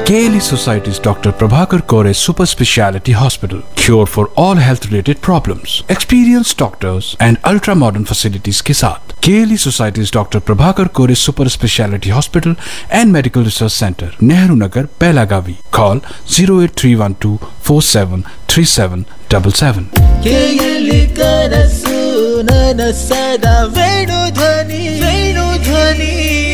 KLE Society's Dr. Prabhakar Kore Super Speciality Hospital. Cure for all health related problems. Experienced doctors and ultra modern facilities के साथ KLE Society's Dr. Prabhakar Kore Super Speciality Hospital and Medical Research Center, Nehru Nagar, Pelagavi. Call 08312 473777. ಕೇಯಲಿ ಕನಸು ನನಸದ ವೇಣು ಧ್ವನಿ ವೇಣು ಧ್ವನಿ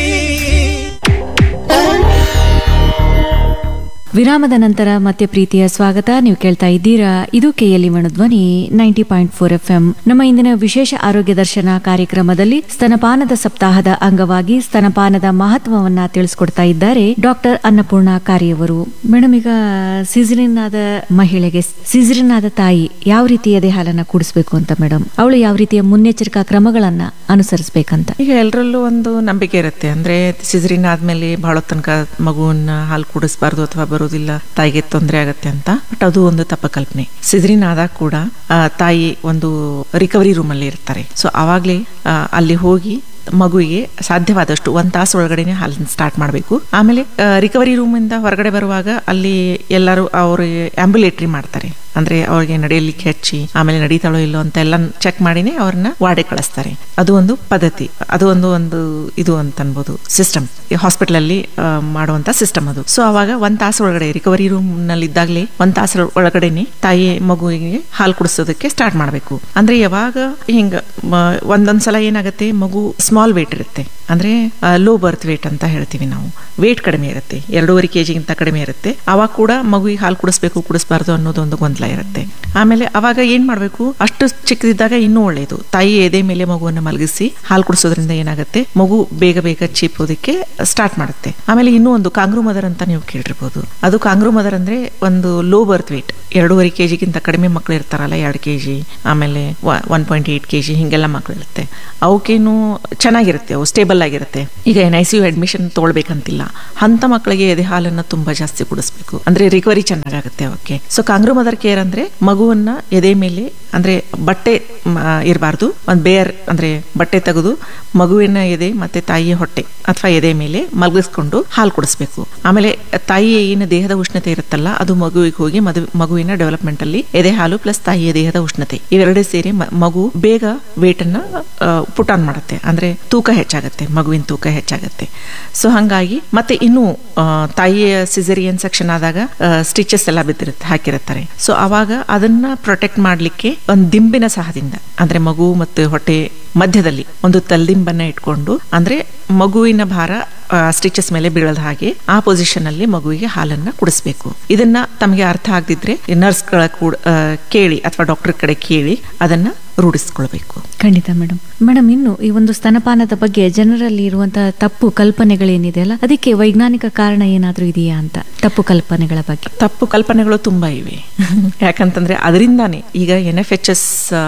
ವಿರಾಮದ ನಂತರ ಮತ್ತೆ ಪ್ರೀತಿಯ ಸ್ವಾಗತ ನೀವು ಕೇಳ್ತಾ ಇದ್ದೀರಾ ಇದು KLE Manadhwani ninety point four F M ನಮ್ಮ ಇಂದಿನ ವಿಶೇಷ ಆರೋಗ್ಯ ದರ್ಶನ ಕಾರ್ಯಕ್ರಮದಲ್ಲಿ ಸ್ತನಪಾನದ ಸಪ್ತಾಹದ ಅಂಗವಾಗಿ ಸ್ತನಪಾನದ ಮಹತ್ವವನ್ನ ತಿಳಿಸ್ಕೊಡ್ತಾ ಇದ್ದಾರೆ ಡಾಕ್ಟರ್ ಅನ್ನಪೂರ್ಣ ಕಾರಿಯವರು ಮೇಡಮ್ ಈಗ ಸಿಸರಿನ್ ಆದ ಮಹಿಳೆಗೆ ಸಿಸರಿನ್ ಆದ ತಾಯಿ ಯಾವ ರೀತಿ ಎದೆ ಹಾಲನ್ನ ಕುಡಿಸ್ಬೇಕು ಅಂತ ಮೇಡಮ್ ಅವಳು ಯಾವ ರೀತಿಯ ಮುನ್ನೆಚ್ಚರಿಕಾ ಕ್ರಮಗಳನ್ನ ಅನುಸರಿಸಬೇಕಂತ ಈಗ ಎಲ್ಲರಲ್ಲೂ ಒಂದು ನಂಬಿಕೆ ಇರುತ್ತೆ ಅಂದ್ರೆ ಸಿಸರಿನ್ ಆದ್ಮೇಲೆ ಬಹಳ ತನಕ ಮಗುವನ್ನ ಹಾಲು ಕುಡಿಸ್ಬಾರ್ದು ಅಥವಾ ಬರೋದಿಲ್ಲ ತಾಯಿಗೆ ತೊಂದರೆ ಆಗತ್ತೆ ಅಂತ ಬಟ್ ಅದು ಒಂದು ತಪ್ಪ ಕಲ್ಪನೆ ಸಿಸರಿನ್ ಆದಾಗ ಕೂಡ ಆ, ತಾಯಿ ಒಂದು ರಿಕವರಿ ರೂಮ್ ಅಲ್ಲಿ ಇರ್ತಾರೆ ಸೊ ಅವಾಗ್ಲೇ ಆ, ಅಲ್ಲಿ ಹೋಗಿ ಮಗುವಿಗೆ ಸಾಧ್ಯವಾದಷ್ಟು ಒಂದ್ ತಾಸು ಒಳಗಡೆನೆ ಹಾಲನ್ನ ಸ್ಟಾರ್ಟ್ ಮಾಡಬೇಕು ಆಮೇಲೆ ರಿಕವರಿ ರೂಮ್ ಇಂದ ಹೊರಗಡೆ ಬರುವಾಗ ಅಲ್ಲಿ ಎಲ್ಲರೂ ಅವರು ಆಂಬುಲೇಟ್ರಿ ಮಾಡ್ತಾರೆ ಅಂದ್ರೆ ಅವ್ರಿಗೆ ನಡೆಯಲಿಕ್ಕೆ ಹಚ್ಚಿ ಆಮೇಲೆ ನಡೀತಾಳೋ ಇಲ್ಲೋ ಅಂತ ಎಲ್ಲ ಚೆಕ್ ಮಾಡಿನೇ ಅವ್ರನ್ನ ವಾಡೆ ಕಳಿಸ್ತಾರೆ ಅದು ಒಂದು ಪದ್ಧತಿ ಅದು ಒಂದು ಒಂದು ಇದು ಅಂತ ಅನ್ಬೋದು ಸಿಸ್ಟಮ್ ಹಾಸ್ಪಿಟಲ್ ಅಲ್ಲಿ ಆ, ಮಾಡುವಂತ ಸಿಸ್ಟಮ್ ಅದು ಸೊ ಅವಾಗ ಒಂದ್ ತಾಸು ಒಳಗಡೆ ರಿಕವರಿ ರೂಮ್ ನಲ್ಲಿ ಇದ್ದಾಗಲೇ ಒಂದ್ ತಾಸು ಒಳಗಡೆನೆ ತಾಯಿ ಮಗುವಿಗೆ ಹಾಲು ಕುಡಿಸೋದಕ್ಕೆ ಸ್ಟಾರ್ಟ್ ಮಾಡಬೇಕು ಅಂದ್ರೆ ಯಾವಾಗ ಹಿಂಗ ಮ- ಒಂದೊಂದ್ಸಲ ಏನಾಗುತ್ತೆ ಮಗು ಸ್ಮಾಲ್ ವೇಟ್ ಇರುತ್ತೆ ಅಂದ್ರೆ ಲೋ ಬರ್ತ್ ವೇಟ್ ಅಂತ ಹೇಳ್ತೀವಿ ನಾವು ವೇಟ್ ಕಡಿಮೆ ಇರುತ್ತೆ ಎರಡೂವರೆ ಕೆಜಿಗಿಂತ ಕಡಿಮೆ ಇರುತ್ತೆ ಅವಾಗ ಕೂಡ ಮಗುವಿಗೆ ಹಾಲು ಕುಡಿಸ್ಬೇಕು ಕುಡಿಸ್ಬಾರ್ದು ಅನ್ನೋದೊಂದು ಗೊಂದಲ ಇರುತ್ತೆ ಆಮೇಲೆ ಅವಾಗ ಏನ್ ಮಾಡ್ಬೇಕು ಅಷ್ಟು ಚಿಕ್ಕದಿದ್ದಾಗ ಇನ್ನೂ ಒಳ್ಳೆಯದು ತಾಯಿ ಎದೆ ಮೇಲೆ ಮಗುವನ್ನು ಮಲಗಿಸಿ ಹಾಲು ಕುಡಿಸೋದ್ರಿಂದ ಏನಾಗುತ್ತೆ ಮಗು ಬೇಗ ಬೇಗ ಚೀಪೋದಕ್ಕೆ ಸ್ಟಾರ್ಟ್ ಮಾಡುತ್ತೆ ಆಮೇಲೆ ಇನ್ನೂ ಒಂದು ಕಾಂಗ್ರೂ ಮದರ್ ಅಂತ ನೀವು ಕೇಳಿರ್ಬೋದು ಅದು ಕಾಂಗ್ರೂ ಮದರ್ ಅಂದ್ರೆ ಒಂದು ಲೋ ಬರ್ತ್ ವೇಟ್ ಎರಡೂವರೆ ಕೆಜಿಗಿಂತ ಕಡಿಮೆ ಮಕ್ಕಳು ಇರ್ತಾರಲ್ಲ ಎರಡು ಕೆಜಿ ಆಮೇಲೆ ಒನ್ ಪಾಯಿಂಟ್ ಏಟ್ ಕೆಜಿ ಹಿಂಗೆಲ್ಲ ಮಕ್ಕಳು ಇರುತ್ತೆ ಅವಕ್ಕೇನು ಚೆನ್ನಾಗಿರುತ್ತೆ ಅವು ಸ್ಟೇಬಲ್ ಆಗಿರುತ್ತೆ ಈಗ N I C U admission ತೊಗೊಳ್ಬೇಕಂತಿಲ್ಲ ಅಂತ ಮಕ್ಕಳಿಗೆ ಎದೆ ಹಾಲನ್ನ ತುಂಬಾ ಜಾಸ್ತಿ ಕುಡಿಸ್ಬೇಕು ಅಂದ್ರೆ ರಿಕವರಿ ಚೆನ್ನಾಗಾಗುತ್ತೆ ಅವಕ್ಕೆ ಸೊ ಕಾಂಗ್ರೂ ಮದರ್ ಕೇರ್ ಅಂದ್ರೆ ಮಗುವನ್ನ ಎದೆ ಮೇಲೆ ಅಂದ್ರೆ ಬಟ್ಟೆ ಇರಬಾರ್ದು ಒಂದು ಬೇರ್ ಅಂದ್ರೆ ಬಟ್ಟೆ ತೆಗೆದು ಮಗುವಿನ ಎದೆ ಮತ್ತೆ ತಾಯಿಯ ಹೊಟ್ಟೆ ಅಥವಾ ಎದೆ ಮೇಲೆ ಮಲಗಿಸ್ಕೊಂಡು ಹಾಲು ಕುಡಿಸ್ಬೇಕು ಆಮೇಲೆ ತಾಯಿಯ ಏನು ದೇಹದ ಉಷ್ಣತೆ ಇರುತ್ತಲ್ಲ ಅದು ಮಗುವಿಗೆ ಹೋಗಿ ಮದು ಮಗುವಿನ ಡೆವಲಪ್ಮೆಂಟ್ ಅಲ್ಲಿ ಎದೆ ಹಾಲು ಪ್ಲಸ್ ತಾಯಿಯ ದೇಹದ ಉಷ್ಣತೆ ಇವೆರಡೇ ಸೇರಿ ಮ- ಮಗು ಬೇಗ ವೇಟ್ ಅನ್ನ ಪುಟ್ ಆನ್ ಮಾಡುತ್ತೆ ಅಂದ್ರೆ ತೂಕ ಹೆಚ್ಚಾಗುತ್ತೆ ಮಗುವಿನ ತೂಕ ಹೆಚ್ಚಾಗುತ್ತೆ ಸೊ ಹಂಗಾಗಿ ಮತ್ತೆ ಇನ್ನು ಆ, ತಾಯಿಯ ಸಿಸರಿಯನ್ ಸೆಕ್ಷನ್ ಆದಾಗ ಸ್ಟಿಚಸ್ ಎಲ್ಲ ಬಿದ್ದಿರುತ್ತೆ ಹಾಕಿರುತ್ತಾರೆ ಸೊ ಅವಾಗ ಅದನ್ನ ಪ್ರೊಟೆಕ್ಟ್ ಮಾಡ್ಲಿಕ್ಕೆ ಒಂದು ದಿಂಬಿನ ಸಹದಿಂದ ಅಂದ್ರೆ ಮಗು ಮತ್ತು ಹೊಟ್ಟೆ ಮಧ್ಯದಲ್ಲಿ ಒಂದು ತಲ್ದಿಂಬನ್ನ ಇಟ್ಕೊಂಡು ಅಂದ್ರೆ ಮಗುವಿನ ಭಾರ ಸ್ಟಿಚಸ್ ಮೇಲೆ ಬೀಳದ ಹಾಗೆ ಆ ಪೊಸಿಷನ್ ಅಲ್ಲಿ ಮಗುವಿಗೆ ಹಾಲನ್ನ ಕುಡಿಸ್ಬೇಕು ಇದನ್ನ ತಮಗೆ ಅರ್ಥ ಆಗದಿದ್ರೆ ನರ್ಸ್ಗಳ ಕೂಡ ಆ, ಕೇಳಿ ಅಥವಾ ಡಾಕ್ಟರ್ ಕಡೆ ಕೇಳಿ ಅದನ್ನ ರೂಢಿಸ್ಕೊಳ್ಬೇಕು ಖಂಡಿತ ಮೇಡಮ್ ಮೇಡಮ್ ಇನ್ನು ಈ ಒಂದು ಸ್ತನಪಾನದ ಬಗ್ಗೆ ಜನರಲ್ಲಿ ಇರುವಂತಹ ತಪ್ಪು ಕಲ್ಪನೆಗಳೇನಿದೆ ಅಲ್ಲ ಅದಕ್ಕೆ ವೈಜ್ಞಾನಿಕ ಕಾರಣ ಏನಾದ್ರೂ ಇದೆಯಾ ಅಂತ ತಪ್ಪು ಕಲ್ಪನೆಗಳ ಬಗ್ಗೆ ತಪ್ಪು ಕಲ್ಪನೆಗಳು ತುಂಬಾ ಇವೆ ಯಾಕಂತಂದ್ರೆ ಅದರಿಂದಾನೇ ಈಗ N F H S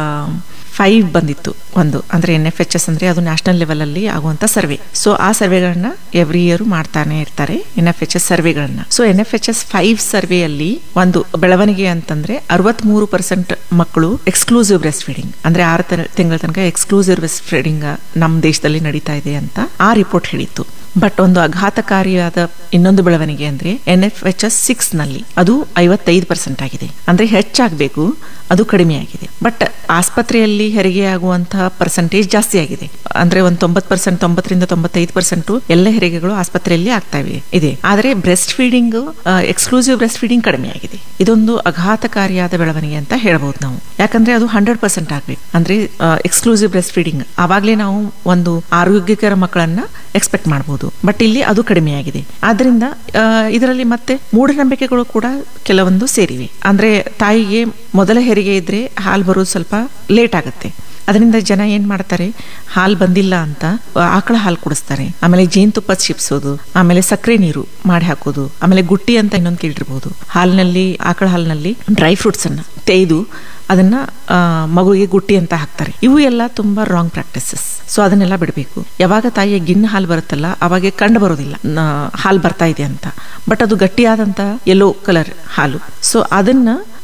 five ಬಂದಿತ್ತು ಒಂದು ಅಂದ್ರೆ ಎನ್ ಎಫ್ ಎಚ್ ಎಸ್ ಅಂದ್ರೆ ಅದು ನ್ಯಾಷನಲ್ ಲೆವೆಲ್ ಅಲ್ಲಿ ಆಗುವಂತ ಸರ್ವೆ ಸೊ ಆ ಸರ್ವೆಗಳನ್ನ ಎವ್ರಿ ಇಯರ್ ಮಾಡ್ತಾನೆ ಇರ್ತಾರೆ ಎನ್ ಎಫ್ ಎಚ್ ಎಸ್ ಸರ್ವೆಗಳನ್ನ so N F H S five ಸರ್ವೆಯಲ್ಲಿ ಒಂದು ಬೆಳವಣಿಗೆ ಅಂತಂದ್ರೆ ಅರವತ್ಮೂರು ಪರ್ಸೆಂಟ್ ಮಕ್ಕಳು ಎಕ್ಸ್ಕ್ಲೂಸಿವ್ ಬ್ರೆಸ್ಟ್ ಫೀಡಿಂಗ್ ಅಂದ್ರೆ ಆರು ತಿಂಗಳ ತನಕ ಎಕ್ಸ್ಕ್ಲೂಸಿವ್ ಬ್ರೆಸ್ಟ್ ಫೀಡಿಂಗ್ ನಮ್ಮ ದೇಶದಲ್ಲಿ ನಡೀತಾ ಇದೆ ಅಂತ ಆ ರಿಪೋರ್ಟ್ ಹೇಳಿತ್ತು ಬಟ್ ಒಂದು ಅಘಾತಕಾರಿಯಾದ ಇನ್ನೊಂದು ಬೆಳವಣಿಗೆ ಅಂದ್ರೆ N F H S six ನಲ್ಲಿ ಅದು ಐವತ್ತೈದು ಪರ್ಸೆಂಟ್ ಆಗಿದೆ ಅಂದ್ರೆ ಹೆಚ್ಚಾಗಬೇಕು ಅದು ಕಡಿಮೆ ಆಗಿದೆ ಬಟ್ ಆಸ್ಪತ್ರೆಯಲ್ಲಿ ಹೆರಿಗೆ ಆಗುವಂತಹ ಪರ್ಸೆಂಟೇಜ್ ಜಾಸ್ತಿ ಆಗಿದೆ ಅಂದ್ರೆ ಒಂದು ತೊಂಬತ್ ಪರ್ಸೆಂಟ್ ತೊಂಬತ್ತರಿಂದ ತೊಂಬತ್ತೈದು ಪರ್ಸೆಂಟ್ ಎಲ್ಲ ಹೆರಿಗೆಗಳು ಆಸ್ಪತ್ರೆಯಲ್ಲಿ ಆಗ್ತಾ ಇವೆ ಇದೆ ಆದ್ರೆ breastfeeding exclusive breastfeeding ಕಡಿಮೆ ಆಗಿದೆ ಇದೊಂದು ಅಘಾತಕಾರಿಯಾದ ಬೆಳವಣಿಗೆ ಅಂತ ಹೇಳ್ಬೋದು ನಾವು ಯಾಕಂದ್ರೆ ಅದು ಹಂಡ್ರೆಡ್ ಪರ್ಸೆಂಟ್ ಆಗ್ಬೇಕು ಅಂದ್ರೆ ಎಕ್ಸ್ಕ್ಲೂಸಿವ್ ಬ್ರೆಸ್ಟ್ ಫೀಡಿಂಗ್ ಆವಾಗಲೇ ನಾವು ಒಂದು ಆರೋಗ್ಯಕರ ಮಕ್ಕಳನ್ನ ಎಕ್ಸ್ಪೆಕ್ಟ್ ಮಾಡಬಹುದು ಬಟ್ ಇಲ್ಲಿ ಅದು ಕಡಿಮೆ ಆಗಿದೆ ಆದ್ರಿಂದ ಆ, ಇದರಲ್ಲಿ ಮತ್ತೆ ಮೂಢನಂಬಿಕೆಗಳು ಕೂಡ ಕೆಲವೊಂದು ಸೇರಿವೆ ಅಂದ್ರೆ ತಾಯಿಗೆ ಮೊದಲ ಹೆರಿಗೆ ಇದ್ರೆ ಹಾಲು ಬರೋದು ಸ್ವಲ್ಪ ಲೇಟ್ ಆಗುತ್ತೆ ಅದರಿಂದ ಜನ ಏನ್ ಮಾಡ್ತಾರೆ ಹಾಲು ಬಂದಿಲ್ಲ ಅಂತ ಆ, ಆಕಳ ಹಾಲು ಕುಡಿಸ್ತಾರೆ ಆಮೇಲೆ ಜೇನುತುಪ್ಪ ಚಿಪ್ಸೋದು ಆಮೇಲೆ ಸಕ್ಕರೆ ನೀರು ಮಾಡಿ ಹಾಕೋದು ಆಮೇಲೆ ಗುಟ್ಟಿ ಅಂತ ಇನ್ನೊಂದು ಕೇಳಿರ್ಬೋದು ಹಾಲಿನಲ್ಲಿ ಆಕಳ ಹಾಲಿನಲ್ಲಿ ಡ್ರೈ ಫ್ರೂಟ್ಸ್ ಅನ್ನ ತೆಗೆದು ಅದನ್ನ ಆ, ಮಗುವಿಗೆ ಗುಟ್ಟಿ ಅಂತ ಹಾಕ್ತಾರೆ ಇವು ಎಲ್ಲ ತುಂಬಾ ರಾಂಗ್ ಪ್ರಾಕ್ಟೀಸಸ್ ಸೊ ಅದನ್ನೆಲ್ಲ ಬಿಡಬೇಕು ಯಾವಾಗ ತಾಯಿಯ ಗಿಣ್ಣು ಹಾಲು ಬರುತ್ತಲ್ಲ ಅವಾಗ ಕಂಡು ಬರೋದಿಲ್ಲ ನ- ಹಾಲು ಬರ್ತಾ ಇದೆ ಅಂತ ಬಟ್ ಅದು ಗಟ್ಟಿಯಾದಂತ ಯೆಲ್ಲೋ ಕಲರ್ ಹಾಲು ಸೊ ಅದನ್ನ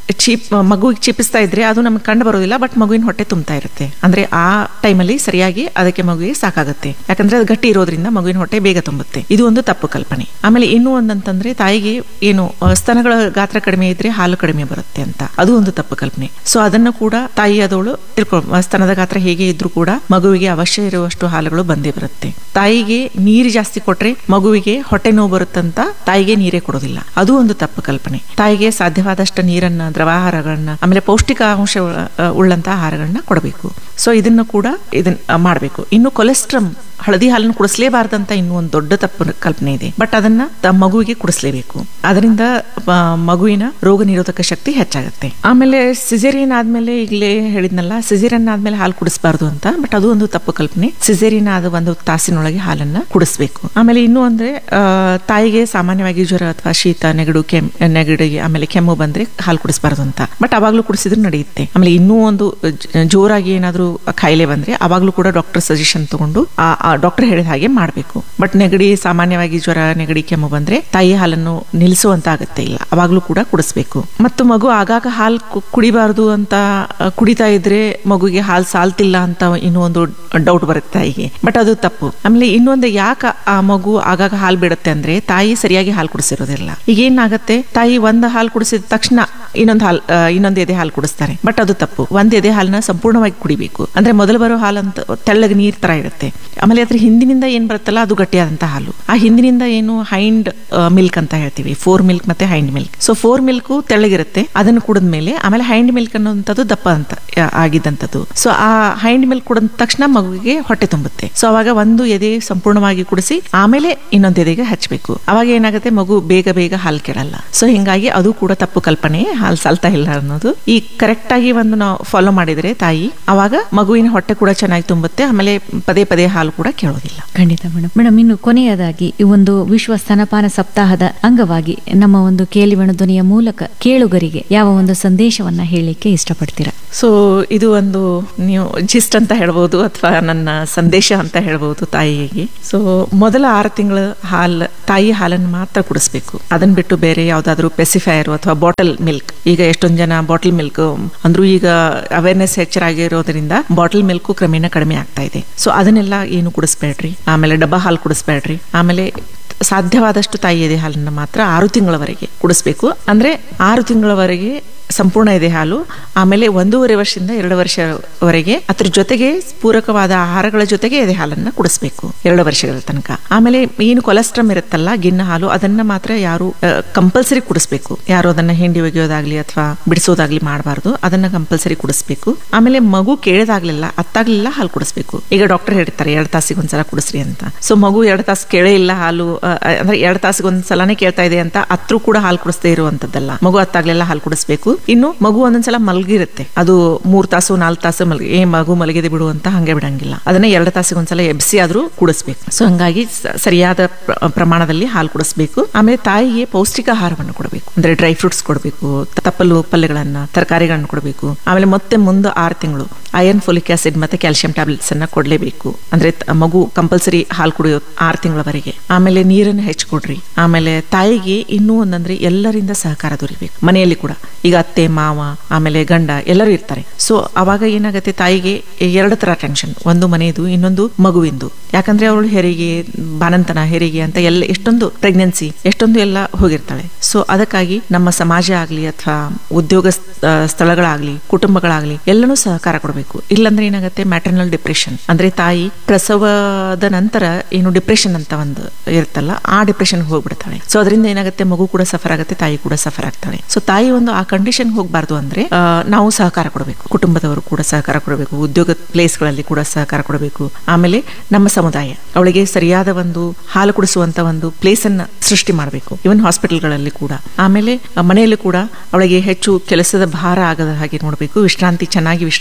ಚೀಪ್ ಮಗುವಿಗೆ ಚಿಪಿಸ್ತಾ ಇದ್ರೆ ಅದು ನಮ್ಗೆ ಕಂಡು ಬರೋದಿಲ್ಲ ಬಟ್ ಮಗುವಿನ ಹೊಟ್ಟೆ ತುಂಬ್ತಾ ಇರುತ್ತೆ ಅಂದ್ರೆ ಆ ಟೈಮಲ್ಲಿ ಸರಿಯಾಗಿ ಅದಕ್ಕೆ ಮಗುವಿಗೆ ಸಾಕಾಗುತ್ತೆ ಯಾಕಂದ್ರೆ ಅದು ಗಟ್ಟಿ ಇರೋದ್ರಿಂದ ಮಗುವಿನ ಹೊಟ್ಟೆ ಬೇಗ ತುಂಬುತ್ತೆ ಇದು ಒಂದು ತಪ್ಪು ಕಲ್ಪನೆ ಆಮೇಲೆ ಇನ್ನೂ ಒಂದಂತಂದ್ರೆ ತಾಯಿಗೆ ಏನು ಆ, ಸ್ತನಗಳ ಗಾತ್ರ ಕಡಿಮೆ ಇದ್ರೆ ಹಾಲು ಕಡಿಮೆ ಬರುತ್ತೆ ಅಂತ ಅದು ಒಂದು ತಪ್ಪು ಕಲ್ಪನೆ ಸೊ ಅದನ್ನು ಕೂಡ ತಾಯಿ ಆದವಳು ತಿಳ್ಕೊ ಸ್ತನದ ಗಾತ್ರ ಹೇಗೆ ಇದ್ರೂ ಕೂಡ ಮಗುವಿಗೆ ಅವಶ್ಯ ಇರುವಷ್ಟು ಹಾಲುಗಳು ಬಂದೇ ಬರುತ್ತೆ ತಾಯಿಗೆ ನೀರು ಜಾಸ್ತಿ ಕೊಟ್ರೆ ಮಗುವಿಗೆ ಹೊಟ್ಟೆ ನೋವು ಬರುತ್ತಂತ ತಾಯಿಗೆ ನೀರೇ ಕೊಡೋದಿಲ್ಲ ಅದು ಒಂದು ತಪ್ಪು ಕಲ್ಪನೆ ತಾಯಿಗೆ ಸಾಧ್ಯವಾದಷ್ಟು ನೀರನ್ನ ದ್ರವಾಹಾರಗಳನ್ನ ಆಮೇಲೆ ಪೌಷ್ಟಿಕಾಂಶ ಉಳ್ಳ- ಉಳ್ಳಂತ ಆಹಾರಗಳನ್ನ ಕೊಡಬೇಕು ಸೊ ಇದನ್ನು ಕೂಡ ಇದನ್ನ ಮಾಡಬೇಕು ಇನ್ನು ಕೊಲೆಸ್ಟ್ರಮ್ ಹಳದಿ ಹಾಲನ್ನು ಕುಡಿಸ್ಲೇಬಾರ್ದಂತ ಇನ್ನೂ ಒಂದು ದೊಡ್ಡ ತಪ್ಪು ಕಲ್ಪನೆ ಇದೆ ಬಟ್ ಅದನ್ನ ತ- ಮಗುವಿಗೆ ಕುಡಿಸ್ಲೇಬೇಕು ಅದರಿಂದ ಆ, ಮಗುವಿನ ರೋಗ ನಿರೋಧಕ ಶಕ್ತಿ ಹೆಚ್ಚಾಗುತ್ತೆ ಆಮೇಲೆ ಸಿಸೇರಿಯನ್ ಆದ್ಮೇಲೆ ಈಗಲೇ ಹೇಳಿದ್ನಲ್ಲ ಸಿಸೇರಿಯನ್ ಆದ್ಮೇಲೆ ಹಾಲು ಕುಡಿಸಬಾರ್ದು ಅಂತ ಬಟ್ ಅದು ಒಂದು ತಪ್ಪು ಕಲ್ಪನೆ ಸಿಸೇರಿಯನ್ ಆದ ಒಂದು ತಾಸಿನೊಳಗೆ ಹಾಲನ್ನ ಕುಡಿಸ್ಬೇಕು ಆಮೇಲೆ ಇನ್ನೂ ಅಂದ್ರೆ ಆ, ತಾಯಿಗೆ ಸಾಮಾನ್ಯವಾಗಿ ಜ್ವರ ಅಥವಾ ಶೀತ ನೆಗಡು ಕೆಮ್ ನೆಗಡಿ ಆಮೇಲೆ ಕೆಮ್ಮು ಬಂದ್ರೆ ಹಾಲು ಕುಡಿಸಬಾರ್ದು ಅಂತ ಬಟ್ ಅವಾಗ್ಲೂ ಕುಡಿಸಿದ್ರು ನಡೆಯುತ್ತೆ ಆಮೇಲೆ ಇನ್ನೂ ಒಂದು ಜ- ಜೋರಾಗಿ ಏನಾದ್ರೂ ಕಾಯಿಲೆ ಬಂದ್ರೆ ಅವಾಗ್ಲೂ ಕೂಡ ಡಾಕ್ಟರ್ ಸಜೆಷನ್ ತಗೊಂಡು ಆ ಡಾಕ್ಟರ್ ಹೇಳಿದ ಹಾಗೆ ಮಾಡಬೇಕು ಬಟ್ ನೆಗಡಿ ಸಾಮಾನ್ಯವಾಗಿ ಜ್ವರ ನೆಗಡಿ ಕೆಮ್ಮು ಬಂದ್ರೆ ತಾಯಿ ಹಾಲನ್ನು ನಿಲ್ಲಿಸುವಂತ ಅಗತ್ಯ ಇಲ್ಲ ಅವಾಗ್ಲೂ ಕೂಡ ಕುಡಿಸ್ಬೇಕು ಮತ್ತು ಮಗು ಆಗಾಗ ಹಾಲು ಕು- ಕುಡಿಬಾರ್ದು ಅಂತ ಆ, ಕುಡಿತಾ ಇದ್ರೆ ಮಗುಗೆ ಹಾಲು ಸಾಲ್ತಿಲ್ಲ ಅಂತ ಇನ್ನೂ ಒಂದು ಡೌಟ್ ಬರುತ್ತೆ ತಾಯಿಗೆ ಬಟ್ ಅದು ತಪ್ಪು ಆಮೇಲೆ ಇನ್ನೊಂದು ಯಾಕೆ ಆ ಮಗು ಆಗಾಗ ಹಾಲು ಬಿಡುತ್ತೆ ಅಂದ್ರೆ ತಾಯಿ ಸರಿಯಾಗಿ ಹಾಲು ಕುಡಿಸಿರೋದಿಲ್ಲ ಈಗ ಏನಾಗುತ್ತೆ ತಾಯಿ ಒಂದ್ ಹಾಲು ಕುಡಿಸಿದ ತಕ್ಷಣ ಇನ್ನೊಂದು ಹಾಲು ಇನ್ನೊಂದು ಎದೆ ಹಾಲು ಕುಡಿಸ್ತಾರೆ ಬಟ್ ಅದು ತಪ್ಪು ಒಂದ್ ಎದೆ ಹಾಲನ್ನ ಸಂಪೂರ್ಣವಾಗಿ ಕುಡಿಬೇಕು ಅಂದ್ರೆ ಮೊದಲು ಬರೋ ಹಾಲಂತ ತೆಳ್ಳಗೆ ನೀರ್ ತರ ಇರುತ್ತೆ ಆಮೇಲೆ ಅದ್ರ ಹಿಂದಿನಿಂದ ಏನ್ ಬರುತ್ತಲ್ಲ ಅದು ಗಟ್ಟಿಯಾದಂತ ಹಾಲು ಆ ಹಿಂದಿನಿಂದ ಏನು ಹೈಂಡ್ ಮಿಲ್ಕ್ ಅಂತ ಹೇಳ್ತೀವಿ ಫೋರ್ ಮಿಲ್ಕ್ ಮತ್ತೆ hind milk so fore milk ತೆಳ್ಳಗಿರುತ್ತೆ ಅದನ್ನು ಕುಡಿದ್ಮೇಲೆ ಆಮೇಲೆ ಹೈಂಡ್ ಮಿಲ್ಕ್ ಅನ್ನೋಂಥದ್ದು ದಪ್ಪ ಅಂತ ಆ, ಆಗಿದ್ದಂಥದ್ದು ಸೊ ಆ ಹೈಂಡ್ ಮಿಲ್ಕ್ ಕುಡಿದ ತಕ್ಷಣ ಮಗುವಿಗೆ ಹೊಟ್ಟೆ ತುಂಬುತ್ತೆ ಸೊ ಅವಾಗ ಒಂದು ಎದೆ ಸಂಪೂರ್ಣವಾಗಿ ಕುಡಿಸಿ ಆಮೇಲೆ ಇನ್ನೊಂದು ಎದೆಗೆ ಹಚ್ಚಬೇಕು ಅವಾಗ ಏನಾಗುತ್ತೆ ಮಗು ಬೇಗ ಬೇಗ ಹಾಲು ಕೆಡಲ್ಲ ಸೊ ಹಿಂಗಾಗಿ ಅದು ಕೂಡ ತಪ್ಪು ಕಲ್ಪನೆ ಹಾಲು ಸಾಲ್ತಾ ಇಲ್ಲ ಅನ್ನೋದು ಈ ಕರೆಕ್ಟ್ ಆಗಿ ಒಂದು ನಾವು ಫಾಲೋ ಮಾಡಿದ್ರೆ ತಾಯಿ ಅವಾಗ ಮಗುವಿನ ಹೊಟ್ಟೆ ಕೂಡ ಚೆನ್ನಾಗಿ ತುಂಬುತ್ತೆ ಆಮೇಲೆ ಪದೇ ಪದೇ ಹಾಲು ಕೂಡ ಕೇಳೋದಿಲ್ಲ ಖಂಡಿತ ಮೇಡಮ್ ಮೇಡಮ್ ಇನ್ನು ಕೊನೆಯದಾಗಿ ಈ ಒಂದು ವಿಶ್ವ ಸ್ತನಪಾನ ಸಪ್ತಾಹದ ಅಂಗವಾಗಿ ನಮ್ಮ ಒಂದು ಕೇಳಿವಣ ಧ್ವನಿಯ ಮೂಲಕ ಕೇಳುಗರಿಗೆ ಯಾವ ಒಂದು ಸಂದೇಶವನ್ನ ಹೇಳಲಿಕ್ಕೆ ಇಷ್ಟಪಡ್ತೀರಾ ಸೊ ಇದು ಒಂದು ನೀವು ಜಿಸ್ಟ್ ಅಂತ ಹೇಳ್ಬೋದು ಅಥವಾ ನನ್ನ ಸಂದೇಶ ಅಂತ ಹೇಳ್ಬೋದು ತಾಯಿಗೆ ಸೊ ಮೊದಲ ಆರು ತಿಂಗಳ ಹಾಲು ತಾಯಿ ಹಾಲನ್ನು ಮಾತ್ರ ಕುಡಿಸ್ಬೇಕು ಅದನ್ನ ಬಿಟ್ಟು ಬೇರೆ ಯಾವ್ದಾದ್ರು ಪೆಸಿಫೈರ್ ಅಥವಾ ಬಾಟಲ್ ಮಿಲ್ಕ್ ಈಗ ಎಷ್ಟೊಂದು ಜನ ಬಾಟಲ್ ಮಿಲ್ಕ್ ಅಂದ್ರೂ ಈಗ ಅವೇರ್ನೆಸ್ ಹೆಚ್ಚರಾಗಿರೋದ್ರಿಂದ ಬಾಟಲ್ ಮಿಲ್ಕ್ ಕ್ರಮೇಣ ಕಡಿಮೆ ಆಗ್ತಾ ಇದೆ ಸೊ ಅದನ್ನೆಲ್ಲ ಏನು ಕುಡಿಸ್ಬೇಡ್ರಿ ಆಮೇಲೆ ಡಬ್ಬಾ ಹಾಲು ಕುಡಿಸ್ಬೇಡ್ರಿ ಆಮೇಲೆ ಸಾಧ್ಯವಾದಷ್ಟು ತಾಯಿ ಎದೆ ಹಾಲನ್ನು ಮಾತ್ರ ಆರು ತಿಂಗಳವರೆಗೆ ಕುಡಿಸ್ಬೇಕು ಅಂದ್ರೆ ಆರು ತಿಂಗಳವರೆಗೆ ಸಂಪೂರ್ಣ ಎದೆ ಹಾಲು ಆಮೇಲೆ ಒಂದೂವರೆ ವರ್ಷದಿಂದ ಎರಡು ವರ್ಷವರೆಗೆ ಅದ್ರ ಜೊತೆಗೆ ಪೂರಕವಾದ ಆಹಾರಗಳ ಜೊತೆಗೆ ಎದೆ ಹಾಲನ್ನ ಕುಡಿಸ್ಬೇಕು ಎರಡು ವರ್ಷಗಳ ತನಕ ಆಮೇಲೆ ಏನು ಕೊಲೆಸ್ಟ್ರಮ್ ಇರುತ್ತಲ್ಲ ಗಿನ್ನ ಹಾಲು ಅದನ್ನ ಮಾತ್ರ ಯಾರು ಕಂಪಲ್ಸರಿ ಕುಡಿಸ್ಬೇಕು ಯಾರು ಅದನ್ನ ಹಿಂಡಿ ಒಗೆಯೋದಾಗ್ಲಿ ಅಥವಾ ಬಿಡಿಸೋದಾಗ್ಲಿ ಮಾಡಬಾರ್ದು ಅದನ್ನ ಕಂಪಲ್ಸರಿ ಕುಡಿಸ್ಬೇಕು ಆಮೇಲೆ ಮಗು ಕೇಳದಾಗ್ಲಿಲ್ಲ ಅತ್ತಾಗ್ಲಿಲ್ಲ ಹಾಲು ಕುಡಿಸ್ಬೇಕು ಈಗ ಡಾಕ್ಟರ್ ಹೇಳ್ತಾರೆ ಎರಡು ತಾಸಿಗೆ ಒಂದ್ಸಲ ಕುಡಿಸ್ರಿ ಅಂತ ಸೊ ಮಗು ಎರಡು ತಾಸು ಕೇಳೇ ಇಲ್ಲ ಹಾಲು ಆ, ಅಂದ್ರೆ ಎರಡು ತಾಸಿಗೆ ಒಂದ್ಸಲನೇ ಕೇಳ್ತಾ ಇದೆ ಅಂತ ಅತ್ರೂ ಕೂಡ ಹಾಲು ಕುಡಿಸ್ದೇ ಇರುವಂತದ್ದಲ್ಲ ಮಗು ಅತ್ತಾಗ್ಲೆಲ್ಲ ಹಾಲು ಕುಡಿಸ್ಬೇಕು ಇನ್ನು ಮಗು ಒಂದೊಂದ್ಸಲ ಮಲಗಿರುತ್ತೆ ಅದು ಮೂರ್ ತಾಸು ನಾಲ್ಕು ತಾಸು ಮಲಗಿ ಏ ಮಗು ಮಲಗಿದೆ ಬಿಡು ಅಂತ ಹಂಗೆ ಬಿಡಂಗಿಲ್ಲ ಅದನ್ನ ಎರಡು ತಾಸಿಗೆ ಒಂದ್ಸಲ ಎಬ್ಸಿ ಆದ್ರೂ ಕುಡಿಸ್ಬೇಕು ಸೊ ಹಂಗಾಗಿ ಸ- ಸರಿಯಾದ ಪ್ರ- ಪ್ರಮಾಣದಲ್ಲಿ ಹಾಲು ಕುಡಿಸ್ಬೇಕು ಆಮೇಲೆ ತಾಯಿಗೆ ಪೌಷ್ಟಿಕ ಆಹಾರವನ್ನು ಕೊಡಬೇಕು ಅಂದ್ರೆ ಡ್ರೈ ಫ್ರೂಟ್ಸ್ ಕೊಡಬೇಕು ತಪ್ಪಲು ಪಲ್ಯಗಳನ್ನ ತರಕಾರಿಗಳನ್ನ ಕೊಡಬೇಕು ಆಮೇಲೆ ಮತ್ತೆ ಮುಂದೆ ಆರು ತಿಂಗಳು ಐರನ್ ಫೋಲಿಕ್ ಆಸಿಡ್ ಮತ್ತೆ ಕ್ಯಾಲ್ಸಿಯಂ ಟ್ಯಾಬ್ಲೆಟ್ಸ್ ಅನ್ನ ಕೊಡ್ಲೇಬೇಕು ಅಂದ್ರೆ ತ- ಮಗು ಕಂಪಲ್ಸರಿ ಹಾಲು ಕುಡಿಯೋ ಆರು ತಿಂಗಳವರೆಗೆ ಆಮೇಲೆ ನೀರನ್ನು ಹೆಚ್ಚಿಕೊಡ್ರಿ ಆಮೇಲೆ ತಾಯಿಗೆ ಇನ್ನೂ ಒಂದಂದ್ರೆ ಎಲ್ಲರಿಂದ ಸಹಕಾರ ದೊರಿಬೇಕು ಮನೆಯಲ್ಲಿ ಕೂಡ ಈಗ ಅತ್ತೆ ಮಾವ ಆಮೇಲೆ ಗಂಡ ಎಲ್ಲರೂ ಇರ್ತಾರೆ ಸೊ ಅವಾಗ ಏನಾಗುತ್ತೆ ತಾಯಿಗೆ ಎರಡು ತರ ಟೆನ್ಷನ್ ಒಂದು ಮನೆಯದು ಇನ್ನೊಂದು ಮಗುವಿಂದು ಯಾಕಂದ್ರೆ ಅವಳು ಹೆರಿಗೆ ಬಾನಂತನ ಹೆರಿಗೆ ಅಂತ ಎಲ್ಲ ಎಷ್ಟೊಂದು ಪ್ರೆಗ್ನೆನ್ಸಿ ಎಷ್ಟೊಂದು ಎಲ್ಲ ಹೋಗಿರ್ತಾಳೆ ಸೊ ಅದಕ್ಕಾಗಿ ನಮ್ಮ ಸಮಾಜ ಆಗ್ಲಿ ಅಥವಾ ಉದ್ಯೋಗ ಸ್- ಆ, ಸ್ಥಳಗಳಾಗ್ಲಿ ಕುಟುಂಬಗಳಾಗ್ಲಿ ಎಲ್ಲನೂ ಸಹಕಾರ ಕೊಡಬೇಕು ಇಲ್ಲಾಂದ್ರೆ ಏನಾಗುತ್ತೆ ಮ್ಯಾಟರ್ನಲ್ ಡಿಪ್ರೆಷನ್ ಅಂದ್ರೆ ತಾಯಿ ಪ್ರಸವದ ನಂತರ ಏನು ಡಿಪ್ರೆಷನ್ ಅಂತ ಒಂದು ಇರುತ್ತಲ್ಲ ಆ ಡಿಪ್ರೆಷನ್ ಹೋಗ್ಬಿಡ್ತಾಳೆ ಸೊ ಅದರಿಂದ ಏನಾಗುತ್ತೆ ಮಗು ಕೂಡ ಸಫರ್ ಆಗುತ್ತೆ ತಾಯಿ ಕೂಡ ಸಫರ್ ಆಗ್ತಾಳೆ ಸೊ ತಾಯಿ ಒಂದು ಆ ಕಂಡೀಷನ್ ಹೋಗ್ಬಾರ್ದು ಅಂದ್ರೆ ಆ, ನಾವು ಸಹಕಾರ ಕೊಡಬೇಕು ಕುಟುಂಬದವರು ಕೂಡ ಸಹಕಾರ ಕೊಡಬೇಕು ಉದ್ಯೋಗ ಪ್ಲೇಸ್ಗಳಲ್ಲಿ ಕೂಡ ಸಹಕಾರ ಕೊಡಬೇಕು ಆಮೇಲೆ ನಮ್ಮ ಸಮುದಾಯ ಅವಳಿಗೆ ಸರಿಯಾದ ಒಂದು ಹಾಲು ಕುಡಿಸುವಂತ ಒಂದು ಪ್ಲೇಸ್ ಅನ್ನ ಸೃಷ್ಟಿ ಮಾಡಬೇಕು ಇವನ್ ಹಾಸ್ಪಿಟಲ್ಗಳಲ್ಲಿ ಕೂಡ ಆಮೇಲೆ ಆ, ಮನೆಯಲ್ಲಿ ಕೂಡ ಅವಳಿಗೆ ಹೆಚ್ಚು ಕೆಲಸದ ಭಾರ ಆಗದ ಹಾಗೆ ನೋಡಬೇಕು ವಿಶ್ರಾಂತಿ ಚೆನ್ನಾಗಿ ವಿಶ್ರಾಂತಿಯನ್ನು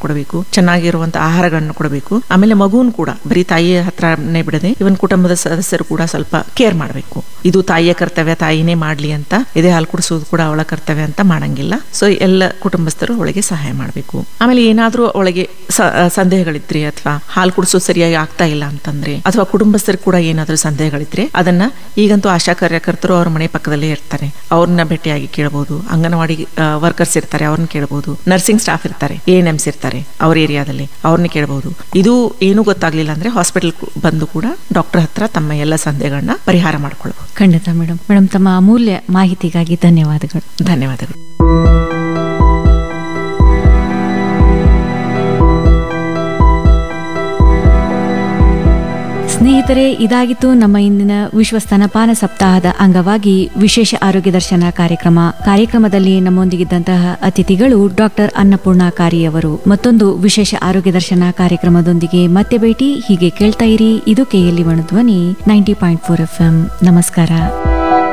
ಕೊಡಬೇಕು ಚೆನ್ನಾಗಿರುವಂತ ಆಹಾರಗಳನ್ನು ಕೊಡಬೇಕು ಆಮೇಲೆ ಮಗುನ್ ಕೂಡ ಬರೀ ತಾಯಿಯ ಹತ್ರನೇ ಬಿಡದೆ ಇವನ್ ಕುಟುಂಬದ ಸದಸ್ಯರು ಕೂಡ ಸ್ವಲ್ಪ ಕೇರ್ ಮಾಡಬೇಕು ಇದು ತಾಯಿಯ ಕರ್ತವ್ಯ ತಾಯಿನೇ ಮಾಡ್ಲಿ ಅಂತ ಎದೆ ಹಾಲು ಕುಡಿಸೋದು ಕೂಡ ಅವಳ ಕರ್ತವ್ಯ ಅಂತ ಮಾಡಂಗಿಲ್ಲ ಸೊ ಎಲ್ಲ ಕುಟುಂಬಸ್ಥರು ಅವಳಿಗೆ ಸಹಾಯ ಮಾಡಬೇಕು ಆಮೇಲೆ ಏನಾದ್ರೂ ಅವಳಿಗೆ ಸ- ಸಂದೇಹಗಳಿದ್ರೆ ಅಥವಾ ಹಾಲು ಕುಡಿಸೋದು ಸರಿಯಾಗಿ ಆಗ್ತಾ ಇಲ್ಲ ಅಂತಂದ್ರೆ ಅಥವಾ ಕುಟುಂಬಸ್ಥರು ಕೂಡ ಏನಾದ್ರೂ ಸಂದೇಹಗಳಿದ್ರೆ ಅದನ್ನ ಈಗಂತೂ ಆಶಾ ಕಾರ್ಯಕರ್ತರು ಅವ್ರ ಮನೆ ಪಕ್ಕದಲ್ಲೇ ಇರ್ತಾರೆ ಅವ್ರನ್ನ ಭೇಟಿಯಾಗಿ ಕೇಳಬಹುದು ಅಂಗನವಾಡಿ ವರ್ಕರ್ಸ್ ಇರ್ತಾರೆ ಅವ್ರನ್ನ ಕೇಳಬಹುದು ನರ್ಸಿಂಗ್ ಸ್ಟಾಫ್ ಇರ್ತಾರೆ ಎ ಎನ್ ಎಮ್ಸ್ ಇರ್ತಾರೆ ಅವ್ರ ಏರಿಯಾದಲ್ಲಿ ಅವ್ರನ್ನ ಕೇಳಬಹುದು ಇದು ಏನು ಗೊತ್ತಾಗ್ಲಿಲ್ಲ ಅಂದ್ರೆ ಹಾಸ್ಪಿಟಲ್ ಬಂದು ಕೂಡ ಡಾಕ್ಟರ್ ಹತ್ರ ತಮ್ಮ ಎಲ್ಲ ಸಂದೇಹಗಳನ್ನ ಪರಿಹಾರ ಮಾಡ್ಕೊಳ್ಬಹುದು ಖಂಡಿತ ಮೇಡಮ್ ಮೇಡಮ್ ತಮ್ಮ ಅಮೂಲ್ಯ ಮಾಹಿತಿಗಾಗಿ ಧನ್ಯವಾದಗಳು ಧನ್ಯವಾದಗಳು ಸ್ನೇಹಿತರೆ ಇದಾಗಿತ್ತು ನಮ್ಮ ಇಂದಿನ ವಿಶ್ವ ಸ್ತನಪಾನ ಸಪ್ತಾಹದ ಅಂಗವಾಗಿ ವಿಶೇಷ ಆರೋಗ್ಯ ದರ್ಶನ ಕಾರ್ಯಕ್ರಮ ಕಾರ್ಯಕ್ರಮದಲ್ಲಿ ನಮ್ಮೊಂದಿಗಿದ್ದಂತಹ ಅತಿಥಿಗಳು ಡಾಕ್ಟರ್ ಅನ್ನಪೂರ್ಣ ಕಾರಿಯವರು ಮತ್ತೊಂದು ವಿಶೇಷ ಆರೋಗ್ಯ ದರ್ಶನ ಕಾರ್ಯಕ್ರಮದೊಂದಿಗೆ ಮತ್ತೆ ಭೇಟಿ ಹೀಗೆ ಕೇಳ್ತಾ ಇರಿ ಇದು ಕೆಎಲ್ಇ ಧ್ವನಿ ನೈಂಟಿ ಪಾಯಿಂಟ್ ಫೋರ್ ಎಫ್ ನಮಸ್ಕಾರ